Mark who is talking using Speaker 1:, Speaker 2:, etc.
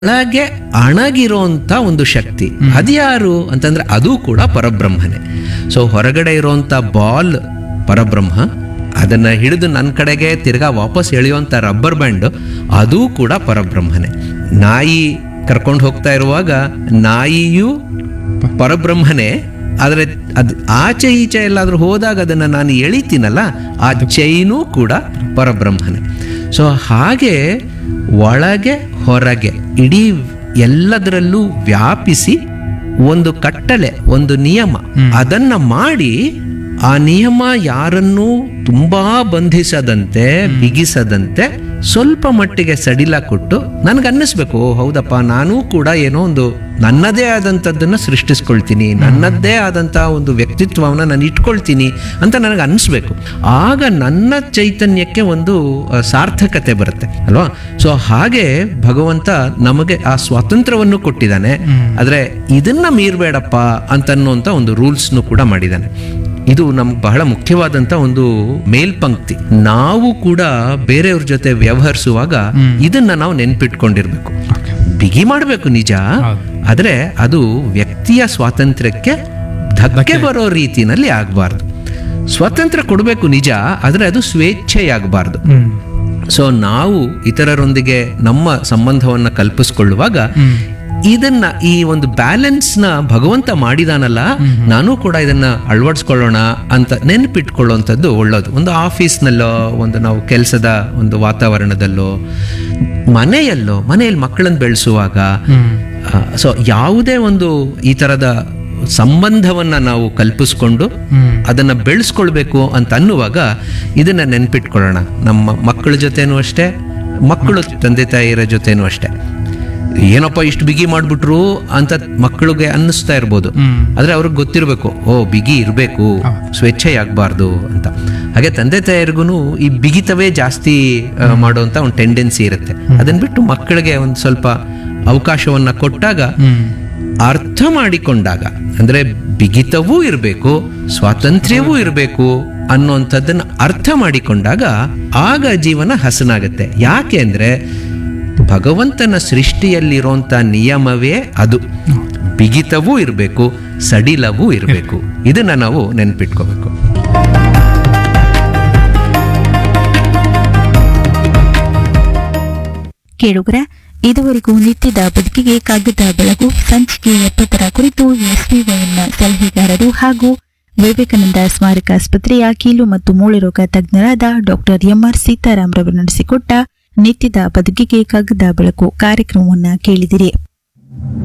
Speaker 1: ಒಳಗೆ ಅಣಗಿರೋಂಥ ಒಂದು ಶಕ್ತಿ ಅದ್ಯಾರು ಅಂತಂದ್ರೆ ಅದು ಕೂಡ ಪರಬ್ರಹ್ಮನೇ ಸೊ ಹೊರಗಡೆ ಇರೋಂಥ ಬಾಲ್ ಪರಬ್ರಹ್ಮ ಅದನ್ನ ಹಿಡಿದು ನನ್ನ ಕಡೆಗೆ ತಿರ್ಗಾ ವಾಪಸ್ ಎಳೆಯುವಂಥ ರಬ್ಬರ್ ಬ್ಯಾಂಡ್ ಅದು ಕೂಡ ಪರಬ್ರಹ್ಮನೇ ನಾಯಿ ಕರ್ಕೊಂಡು ಹೋಗ್ತಾ ಇರುವಾಗ ನಾಯಿಯು ಪರಬ್ರಹ್ಮನೇ ಆದರೆ ಅದು ಆಚೆ ಈಚೆ ಎಲ್ಲಾದ್ರೂ ಹೋದಾಗ ಅದನ್ನು ನಾನು ಎಳಿತೀನಲ್ಲ ಆ ಚೈನು ಕೂಡ ಪರಬ್ರಹ್ಮನೇ ಸೊ ಹಾಗೆ ಒಳಗೆ ಹೊರಗೆ ಇಡೀ ಎಲ್ಲದರಲ್ಲೂ ವ್ಯಾಪಿಸಿ ಒಂದು ಕಟ್ಟಳೆ ಒಂದು ನಿಯಮ ಅದನ್ನ ಮಾಡಿ ಆ ನಿಯಮ ಯಾರನ್ನೂ ತುಂಬಾ ಬಂಧಿಸದಂತೆ ಬಿಗಿಸದಂತೆ ಸ್ವಲ್ಪ ಮಟ್ಟಿಗೆ ಸಡಿಲ ಕೊಟ್ಟು ನನಗೆ ಅನ್ನಿಸ್ಬೇಕು ಓ ಹೌದಪ್ಪ ನಾನೂ ಕೂಡ ಏನೋ ಒಂದು ನನ್ನದೇ ಆದಂಥದ್ದನ್ನು ಸೃಷ್ಟಿಸ್ಕೊಳ್ತೀನಿ ನನ್ನದೇ ಆದಂಥ ಒಂದು ವ್ಯಕ್ತಿತ್ವವನ್ನು ನಾನು ಇಟ್ಕೊಳ್ತೀನಿ ಅಂತ ನನಗೆ ಅನ್ನಿಸ್ಬೇಕು ಆಗ ನನ್ನ ಚೈತನ್ಯಕ್ಕೆ ಒಂದು ಆ, ಸಾರ್ಥಕತೆ ಬರುತ್ತೆ ಅಲ್ವಾ ಸೊ ಹಾಗೆ ಭಗವಂತ ನಮಗೆ ಆ ಸ್ವಾತಂತ್ರ್ಯವನ್ನು ಕೊಟ್ಟಿದ್ದಾನೆ ಆದರೆ ಇದನ್ನ ಮೀರ್ಬೇಡಪ್ಪ ಅಂತನ್ನುವಂಥ ಒಂದು ರೂಲ್ಸ್ನು ಕೂಡ ಮಾಡಿದ್ದಾನೆ ಇದು ನಮ್ಗೆ ಬಹಳ ಮುಖ್ಯವಾದಂತ ಒಂದು ಮೇಲ್ಪಂಕ್ತಿ ನಾವು ಕೂಡ ಬೇರೆಯವ್ರ ಜೊತೆ ವ್ಯವಹರಿಸುವಾಗ ಇದನ್ನ ನಾವು ನೆನ್ಪಿಟ್ಕೊಂಡಿರ್ಬೇಕು ಬಿಗಿ ಮಾಡಬೇಕು ನಿಜ ಆದ್ರೆ ಅದು ವ್ಯಕ್ತಿಯ ಸ್ವಾತಂತ್ರ್ಯಕ್ಕೆ ಧಕ್ಕೆ ಬರೋ ರೀತಿನಲ್ಲಿ ಆಗಬಾರ್ದು ಸ್ವಾತಂತ್ರ್ಯ ಕೊಡಬೇಕು ನಿಜ ಆದ್ರೆ ಅದು ಸ್ವೇಚ್ಛೆಯಾಗಬಾರ್ದು ಸೊ ನಾವು ಇತರರೊಂದಿಗೆ ನಮ್ಮ ಸಂಬಂಧವನ್ನ ಕಲ್ಪಿಸ್ಕೊಳ್ಳುವಾಗ ಇದನ್ನ ಈ ಒಂದು ಬ್ಯಾಲೆನ್ಸ್ ನ ಭಗವಂತ ಮಾಡಿದಾನಲ್ಲ ನಾನು ಕೂಡ ಇದನ್ನ ಅಳವಡಿಸ್ಕೊಳ್ಳೋಣ ಅಂತ ನೆನಪಿಟ್ಕೊಳ್ಳುವಂಥದ್ದು ಒಳ್ಳೇದು ಒಂದು ಆಫೀಸ್ನಲ್ಲೋ ಒಂದು ನಾವು ಕೆಲಸದ ಒಂದು ವಾತಾವರಣದಲ್ಲೋ ಮನೆಯಲ್ಲೋ ಮನೆಯಲ್ಲಿ ಮಕ್ಕಳನ್ನು ಬೆಳೆಸುವಾಗ ಸೊ ಯಾವುದೇ ಒಂದು ಈ ತರದ ಸಂಬಂಧವನ್ನ ನಾವು ಕಲ್ಪಿಸ್ಕೊಂಡು ಅದನ್ನ ಬೆಳೆಸ್ಕೊಳ್ಬೇಕು ಅಂತ ಅನ್ನುವಾಗ ಇದನ್ನ ನೆನ್ಪಿಟ್ಕೊಳ್ಳೋಣ ನಮ್ಮ ಮಕ್ಕಳ ಜೊತೆನೂ ಅಷ್ಟೇ ಮಕ್ಕಳು ತಂದೆ ತಾಯಿಯರ ಜೊತೆನೂ ಅಷ್ಟೇ ಏನಪ್ಪ ಇಷ್ಟು ಬಿಗಿ ಮಾಡ್ಬಿಟ್ರು ಅಂತ ಮಕ್ಕಳಿಗೆ ಅನ್ನಿಸ್ತಾ ಇರ್ಬೋದು ಆದ್ರೆ ಅವ್ರಿಗೆ ಗೊತ್ತಿರಬೇಕು ಓ ಬಿಗಿ ಇರಬೇಕು ಸ್ವೇಚ್ಛೆಯಾಗಬಾರ್ದು ಅಂತ ಹಾಗೆ ತಂದೆ ತಾಯಿರಿಗೂ ಈ ಬಿಗಿತವೇ ಜಾಸ್ತಿ ಆ, ಮಾಡುವಂತ ಒಂದು ಟೆಂಡೆನ್ಸಿ ಇರುತ್ತೆ ಅದನ್ನ ಬಿಟ್ಟು ಮಕ್ಕಳಿಗೆ ಒಂದು ಸ್ವಲ್ಪ ಅವಕಾಶವನ್ನ ಕೊಟ್ಟಾಗ ಅರ್ಥ ಮಾಡಿಕೊಂಡಾಗ ಅಂದ್ರೆ ಬಿಗಿತವೂ ಇರಬೇಕು ಸ್ವಾತಂತ್ರ್ಯವೂ ಇರಬೇಕು ಅನ್ನುವಂಥದ್ದನ್ನ ಅರ್ಥ ಮಾಡಿಕೊಂಡಾಗ ಆಗ ಜೀವನ ಹಸನಾಗತ್ತೆ ಯಾಕೆ ಅಂದ್ರೆ ಭಗವಂತನ ಸೃಷ್ಟಿಯಲ್ಲಿರುವಂತ ನಿಯಮವೇ ಅದು ಬಿಗಿತವೂ ಇರಬೇಕು ಸಡಿಲವೂ ಇರಬೇಕು ಇದನ್ನ ನಾವು ನೆನ್ಪಿಟ್ಕೋಬೇಕು
Speaker 2: ಕೇಳುಗರ ಇದುವರೆಗೂ ನಿತ್ಯದ ಬದುಕಿಗೆ ಕಾಗದ ಬೆಳಗು ಸಂಚಿಕೆ ಎಪ್ಪತ್ತರ ಕುರಿತು ಎಸ್ಪಿವೈಎಂನ ಸಲಹೆಗಾರರು ಹಾಗೂ ವಿವೇಕಾನಂದ ಸ್ಮಾರಕ ಆಸ್ಪತ್ರೆಯ ಕೀಲು ಮತ್ತು ಮೂಳೆ ರೋಗ ತಜ್ಞರಾದ ಡಾಕ್ಟರ್ ಎಂಆರ್ ಸೀತಾರಾಮ್ ರವರು ನಡೆಸಿಕೊಟ್ಟ ನಿತ್ಯದ ಬದುಕಿಗೆ ಕಾಗದ ಬೆಳಕು ಕಾರ್ಯಕ್ರಮವನ್ನ ಕೇಳಿದಿರಿ